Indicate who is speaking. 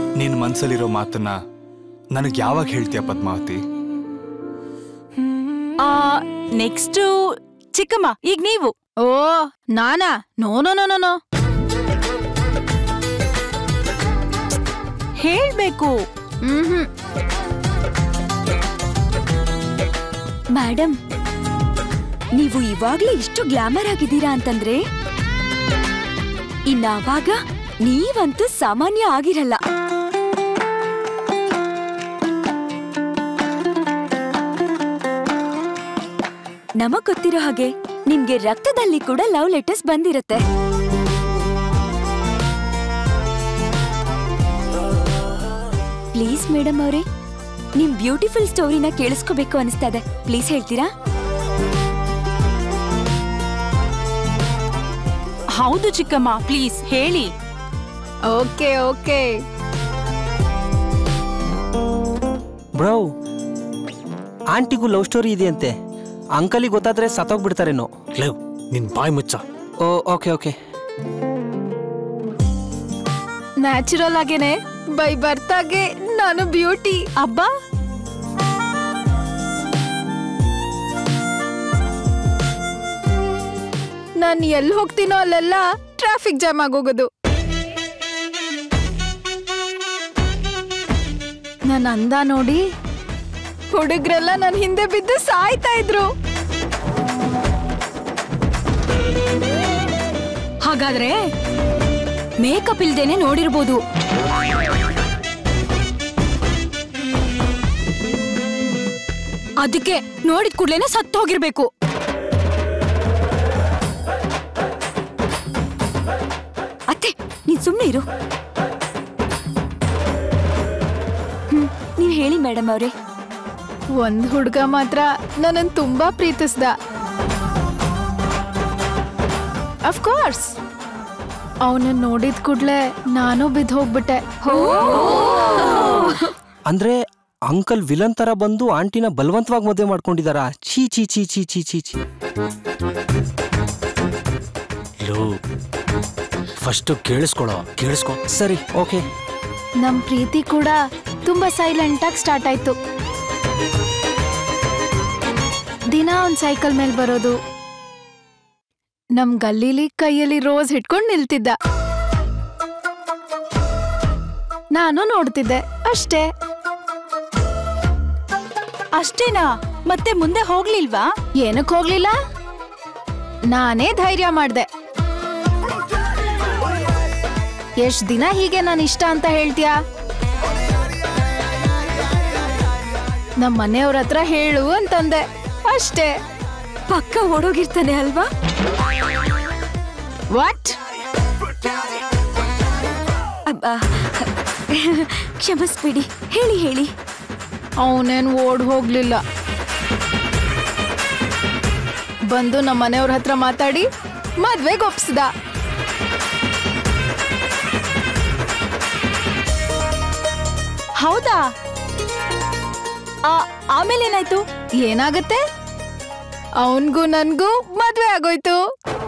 Speaker 1: ನಿನ್ ಮನ್ಸಲ್ಲಿರೋ ಮಾತನ್ನ ನನಗೆ ಯಾವಾಗ ಹೇಳ್ತೀಯ ಪದ್ಮಾವತಿ
Speaker 2: ಆ ನೆಕ್ಸ್ಟ್ ಚಿಕ್ಕಮ್ಮ ಈಗ ನೀವು
Speaker 3: ಓ ನಾನಾ no no no no no
Speaker 2: ಹೇಳ್ಬೇಕು
Speaker 3: ಹ್ಮ್ ಹ್ಮ್
Speaker 4: ಮೇಡಮ್ ನೀವು ಇವಾಗ್ಲೇ ಇಷ್ಟು ಗ್ಲಾಮರ್ ಆಗಿದ್ದೀರಾ ಅಂತಂದ್ರೆ ಇನ್ನಾವಾಗ ನೀವಂತೂ ಸಾಮಾನ್ಯ ಆಗಿರಲ್ಲ ನಮಗ್ ಗೊತ್ತಿರೋ ಹಾಗೆ ನಿಮ್ಗೆ ರಕ್ತದಲ್ಲಿ ಕೂಡ ಲವ್ ಲೆಟರ್ಸ್ ಬಂದಿರತ್ತೆ ಪ್ಲೀಸ್ ಮೇಡಮ್ ಅವರೇ ನಿಮ್ ಬ್ಯೂಟಿಫುಲ್ ಸ್ಟೋರಿನ ಕೇಳಿಸ್ಕೋಬೇಕು ಅನಿಸ್ತಾ ಇದೆ ಪ್ಲೀಸ್ ಹೇಳ್ತೀರಾ
Speaker 2: ಹೌದು ಚಿಕ್ಕಮ್ಮ ಪ್ಲೀಸ್ ಹೇಳಿ
Speaker 3: ಓಕೆ ಓಕೆ
Speaker 5: ಬ್ರೋ ಆಂಟಿಗೂ ಲವ್ ಸ್ಟೋರಿ ಇದೆಯಂತೆ ಅಂಕಲಿಗೆ ಗೊತ್ತಾದ್ರೆ ಸತ್ತೋಗ್ಬಿಡ್ತಾರೇನೋ
Speaker 6: ಲವ್ ನಿನ್ ಬಾಯ್ ಮುಚ್ಚ
Speaker 5: ಓ ಓಕೆ ಓಕೆ
Speaker 3: ನ್ಯಾಚುರಲ್ ಆಗೇನೆ ಬೈ ಬರ್ತಾಗೆ ನಾನು ಬ್ಯೂಟಿ
Speaker 2: ಅಬ್ಬಾ
Speaker 3: ನಾನು ಎಲ್ಲಿ ಹೋಗ್ತೀನೋ ಅಲ್ಲೆಲ್ಲ ಟ್ರಾಫಿಕ್ ಜಾಮ್ ಆಗೋಗೋದು ನನ್ನ ಅಂದ ನೋಡಿ ಹುಡುಗ್ರೆಲ್ಲ ನನ್ನ ಹಿಂದೆ ಬಿದ್ದು ಸಾಯ್ತಾ ಇದ್ರು
Speaker 4: ಹಾಗಾದ್ರೆ ಮೇಕಪ್ ಇಲ್ದೇನೆ ನೋಡಿರ್ಬೋದು ಅದಕ್ಕೆ ನೋಡಿದ ಕೂಡ್ಲೇನೆ ಸತ್ತು ಹೋಗಿರ್ಬೇಕು ಅತ್ತೆ ನೀನ್ ಸುಮ್ಮನೆ ಇರು ಹ್ಮ್ ನೀವ್ ಹೇಳಿ ಮೇಡಮ್ ಅವ್ರೆ
Speaker 3: ಒಂದ್ ಹುಡ್ಗ ಮಾತ್ರ ನನ್ನನ್ ತುಂಬಾ ಪ್ರೀತಿಸ್ದ ಅಫ್ಕೋರ್ಸ್ ಅವನನ್ನ ನೋಡಿದ ಕೂಡ್ಲೆ ನಾನು ಬಿದ್ದು ಹೋಗ್ಬಿಟ್ಟೆ
Speaker 5: ಅಂದ್ರೆ ಅಂಕಲ್ ವಿಲನ್ ತರ ಬಂದು ಆಂಟಿನ ಬಲವಂತವಾಗಿ ಮದುವೆ ಮಾಡ್ಕೊಂಡಿದಾರಾ ಛೀ ಛೀ ಛೀ ಛೀ ಛೀ ಛೀ ಛೀ
Speaker 6: ಲವ್ ಫಸ್ಟ್ ಕೇಳಿಸ್ಕೊಳೋ ಕೇಳಿಸ್ಕೊ
Speaker 5: ಸರಿ ಓಕೆ
Speaker 3: ನಮ್ ಪ್ರೀತಿ ಕೂಡ ತುಂಬಾ ಸೈಲೆಂಟ್ ಆಗಿ ಸ್ಟಾರ್ಟ್ ಆಯ್ತು ದಿನ ಒಂದ್ ಸೈಕಲ್ ಮೇಲ್ ಬರೋದು ನಮ್ ಗಲ್ಲಿಲಿ ಕೈಯಲ್ಲಿ ರೋಸ್ ಹಿಡ್ಕೊಂಡ್ ನಿಲ್ತಿದ್ದ ನಾನು ನೋಡ್ತಿದ್ದೆ ಅಷ್ಟೇ
Speaker 2: ಅಷ್ಟೇನಾ ಮತ್ತೆ ಮುಂದೆ ಹೋಗ್ಲಿಲ್ವಾ
Speaker 3: ಏನಕ್ ಹೋಗ್ಲಿಲ್ಲ ನಾನೇ ಧೈರ್ಯ ಮಾಡ್ದೆ ಎಷ್ಟ್ ದಿನ ಹೀಗೆ ನಾನು ಇಷ್ಟ ಅಂತ ಹೇಳ್ತೀಯಾ ನಮ್ ಮನೆಯವ್ರ ಹತ್ರ ಹೇಳು ಅಂತಂದೆ ಅಷ್ಟೇ
Speaker 4: ಪಕ್ಕ ಓಡೋಗಿರ್ತಾನೆ ಅಲ್ವಾ
Speaker 3: ವಾಟ್
Speaker 4: ಅಬ್ಬಾ, ಕ್ಷಮಿಸ್ಬಿಡಿ ಹೇಳಿ ಹೇಳಿ
Speaker 3: ಅವನೇನ್ ಓಡ್ ಹೋಗ್ಲಿಲ್ಲ ಬಂದು ನಮ್ಮ ಮನೆಯವ್ರ ಹತ್ರ ಮಾತಾಡಿ ಮದ್ವೆಗೆ ಒಪ್ಸ್ದ
Speaker 2: ಹೌದಾ ಆ, ಆಮೇಲೆ ಏನಾಯ್ತು
Speaker 3: ಏನಾಗತ್ತೆ ಅವನ್ಗೂ ನನ್ಗೂ ಮದ್ವೆ ಆಗೋಯ್ತು